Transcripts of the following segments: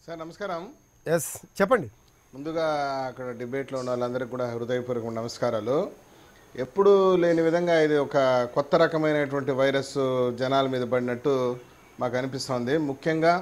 Sir నమస్కారం yes చెప్పండి ముందుగా అక్కడ డిబేట్లో ఉన్న వాళ్ళందరికీ కూడా హృదయపూర్వక నమస్కారాలు ఎప్పుడూ లేని విధంగా ఇది ఒక కొత్త రకమైనటువంటి వైరస్ జనాల మీద పడినట్టు మాకు అనిపిస్తోంది ముఖ్యంగా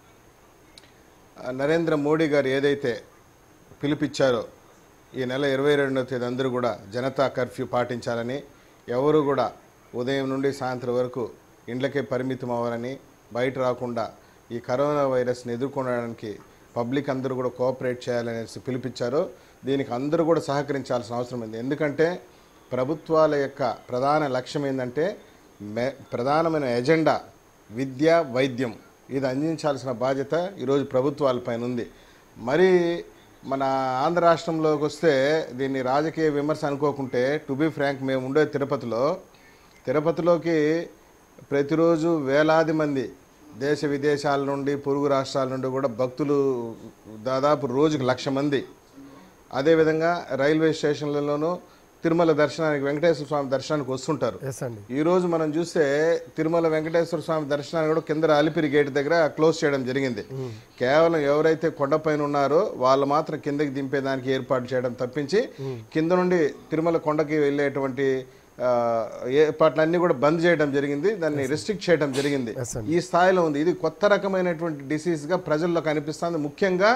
ఆ, నరేంద్ర మోడీ గారు ఏదైతే పిలుపిచ్చారో ఈ నెల ఇరవై రెండవ తేదీ అందరూ కూడా జనతా కర్ఫ్యూ పాటించాలని ఎవరు కూడా ఉదయం నుండి సాయంత్రం వరకు ఇండ్లకే పరిమితం అవ్వాలని బయట రాకుండా ఈ కరోనా వైరస్ని ఎదుర్కొనడానికి పబ్లిక్ అందరూ కూడా కోఆపరేట్ చేయాలనేసి పిలిపించారో దీనికి అందరూ కూడా సహకరించాల్సిన అవసరం ఉంది ఎందుకంటే ప్రభుత్వాల యొక్క ప్రధాన లక్ష్యం ఏంటంటే మె ప్రధానమైన ఎజెండా విద్య వైద్యం ఇది అందించాల్సిన బాధ్యత ఈరోజు ప్రభుత్వాలపైన ఉంది మరి మన ఆంధ్ర రాష్ట్రంలోకి వస్తే దీన్ని రాజకీయ విమర్శ అనుకోకుంటే టు బి ఫ్రాంక్ మేము ఉండే తిరుపతిలో తిరుపతిలోకి ప్రతిరోజు వేలాది మంది దేశ విదేశాల నుండి పొరుగు రాష్ట్రాల నుండి కూడా భక్తులు దాదాపు రోజుకు లక్ష మంది అదేవిధంగా రైల్వే స్టేషన్లలోనూ తిరుమల దర్శనానికి వెంకటేశ్వర స్వామి దర్శనానికి వస్తుంటారు ఎస్ అండి ఈ రోజు మనం చూస్తే తిరుమల వెంకటేశ్వర స్వామి దర్శనాన్ని కూడా కింద అలిపిరి గేట్ దగ్గర క్లోజ్ చేయడం జరిగింది కేవలం ఎవరైతే కొండపైన ఉన్నారో వాళ్ళు మాత్రం కిందకి దింపేదానికి ఏర్పాటు చేయడం తప్పించి కింద నుండి తిరుమల కొండకి వెళ్ళేటువంటి ఆ, ఏర్పాట్లన్నీ కూడా బంద్ చేయడం జరిగింది దాన్ని రెస్ట్రిక్ట్ చేయడం జరిగింది Yes, sir. ఈ స్థాయిలో ఉంది ఇది కొత్త రకమైనటువంటి డిసీజ్ గా ప్రజల్లో కనిపిస్తుంది ముఖ్యంగా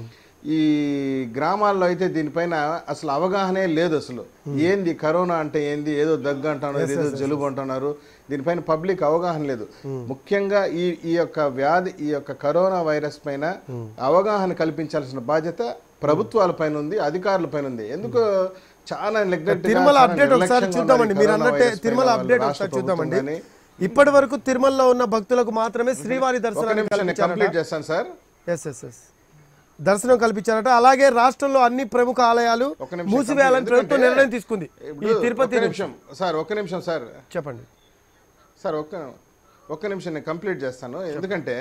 ఈ గ్రామాల్లో అయితే దీనిపైన అసలు అవగాహనే లేదు అసలు ఏంది కరోనా అంటే ఏంది ఏదో దగ్గు అంటున్నారు ఏదో జలుబు అంటున్నారు దీనిపైన పబ్లిక్ అవగాహన లేదు ముఖ్యంగా ఈ ఈ యొక్క వ్యాధి ఈ యొక్క కరోనా వైరస్ పైన అవగాహన కల్పించాల్సిన బాధ్యత ప్రభుత్వాల పైన ఉంది అధికారుల పైన ఉంది ఎందుకు చాలా నెగ్లెక్ట్ తిరుమల అప్డేట్ ఒకసారి చూద్దామండి మీరు అన్నట్టే తిరుమల అప్డేట్ ఒకసారి చూద్దామండి ఇప్పటి వరకు తిరుమలలో ఉన్న భక్తులకు మాత్రమే శ్రీవారి ఒక దర్శనం నిమిషం నేను కంప్లీట్ చేస్తాను సార్ ఎస్ ఎస్ ఎస్ దర్శనం కల్పించారట అలాగే రాష్ట్రంలో అన్ని ప్రముఖ ఆలయాలు ఒక నిమిషం మూసివేయాలని కంప్లీట్ ప్రభుత్వం ఎందుకంటే నిర్ణయం తీసుకుంది ఈ ఇప్పుడు తిరుపతి ఒక్క నిమిషం సార్ ఒక్క నిమిషం సార్ చెప్పండి సార్ ఒక్క ఒక్క నిమిషం నేను కంప్లీట్ చేస్తాను ఎందుకంటే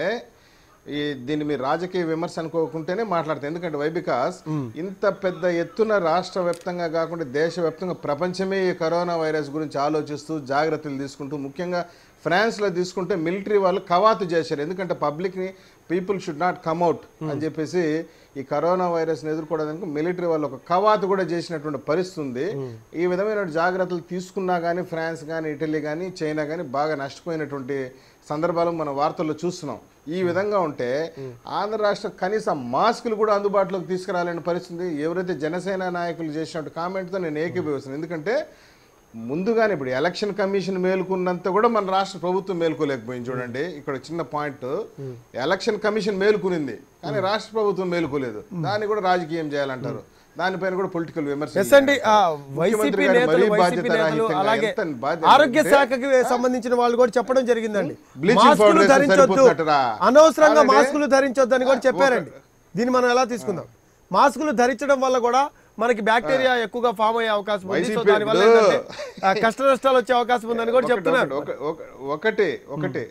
ఈ దీన్ని మీరు రాజకీయ విమర్శ అనుకోకుంటేనే మాట్లాడతాను ఎందుకంటే వై బికాస్ ఇంత పెద్ద ఎత్తున రాష్ట్ర వ్యాప్తంగా కాకుండా దేశవ్యాప్తంగా ప్రపంచమే ఈ కరోనా వైరస్ గురించి ఆలోచిస్తూ జాగ్రత్తలు తీసుకుంటూ ముఖ్యంగా ఫ్రాన్స్లో తీసుకుంటే మిలిటరీ వాళ్ళు కవాతు చేశారు ఎందుకంటే పబ్లిక్ని పీపుల్ షుడ్ నాట్ కమ్అట్ అని చెప్పేసి ఈ కరోనా వైరస్ని ఎదుర్కోవడానికి మిలిటరీ వాళ్ళు ఒక కవాతు కూడా చేసినటువంటి పరిస్థితి ఉంది ఈ విధమైన జాగ్రత్తలు తీసుకున్నా కానీ ఫ్రాన్స్ కానీ ఇటలీ కానీ చైనా కానీ బాగా నష్టపోయినటువంటి సందర్భాలు మనం వార్తల్లో చూస్తున్నాం ఈ విధంగా ఉంటే ఆంధ్ర రాష్ట్ర కనీసం మాస్కులు కూడా అందుబాటులోకి తీసుకురాలేని పరిస్థితి ఎవరైతే జనసేన నాయకులు చేసినట్టు కామెంట్తో నేను ఏకీభవిస్తున్నాను ఎందుకంటే ముందుగానే ఇప్పుడు ఎలక్షన్ కమిషన్ మేలుకున్నంత కూడా మన రాష్ట్ర ప్రభుత్వం మేలుకోలేకపోయింది చూడండి ఇక్కడ చిన్న పాయింట్ ఎలక్షన్ కమిషన్ మేలుకునింది కానీ రాష్ట్ర ప్రభుత్వం మేలుకోలేదు దాన్ని కూడా రాజకీయం చేయాలంటారు దానిపైన కూడా పొలిటికల్ విమర్శ ఎస్ అండి ఆ వైసీపీ నేతలు వైసీపీ నేతలు అలాగే ఆరోగ్య శాఖకి సంబంధించిన వాళ్ళు కూడా చెప్పడం జరిగిందండి Bleaching మాస్కులు powder వేస్తే ధరించొద్దు సరిపోతుందటరా? అనవసరంగా అలాగే- మాస్కులు ధరించొద్దు అని కూడా చెప్పారండి దీన్ని మనం ఎలా తీసుకుందాం మాస్కులు ధరించడం వల్ల కూడా మనకి బ్యాక్టీరియా ఎక్కువగా ఫామ్ అయ్యే అవకాశం ఉంది సో వైసీపీ దానివల్ల ఇప్పుడు- ఏంటంటే ఆ, కష్ట నష్టాలు వచ్చే అవకాశం ఉందని కూడా ఒకటి- చెప్తున్నారు ఒకటి- ఒక- ఒకటి ఒకటి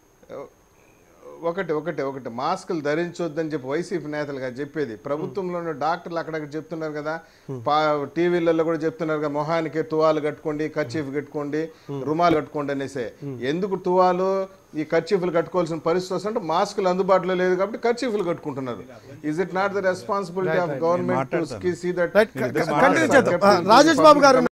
ఒకటి ఒకటి ఒకటి మాస్కులు ధరించొద్దని చెప్పి వైసీపీ నేతలుగా చెప్పేది ప్రభుత్వంలో ఉన్న డాక్టర్లు అక్కడక్కడ చెప్తున్నారు కదా పా టీవీలలో కూడా చెప్తున్నారు కదా మొహానికి తువాలు కట్టుకోండి కర్చీఫ్ కట్టుకోండి రుమాలు కట్టుకోండి అనేసి ఎందుకు తువాలు ఈ కర్చీఫ్లు కట్టుకోవాల్సిన పరిస్థితి వస్తుంటే మాస్కులు అందుబాటులో లేదు కాబట్టి కర్చీఫ్లు కట్టుకుంటున్నారు is it not the responsibility of government to see that right continue చేద్దాం ఆ, రాజేష్ బాబు గారు